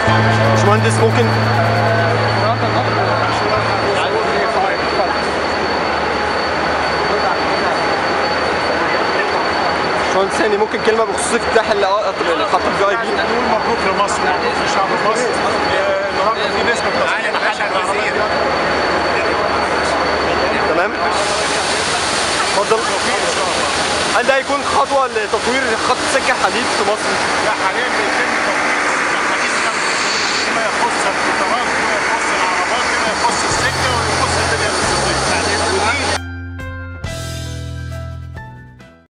باشمهندس ممكن باشمهندس ثاني ممكن كلمه بخصوص افتتاح القطر اللي اتحط في اي بي نقول مبروك لمصر مبروك لشعب مصر آه، النهارده في نسبه تصنيع العربيه تمام اتفضل هل ده هيكون خطوه لتطوير خط سكه حديد في مصر؟ لا حاليا بيتم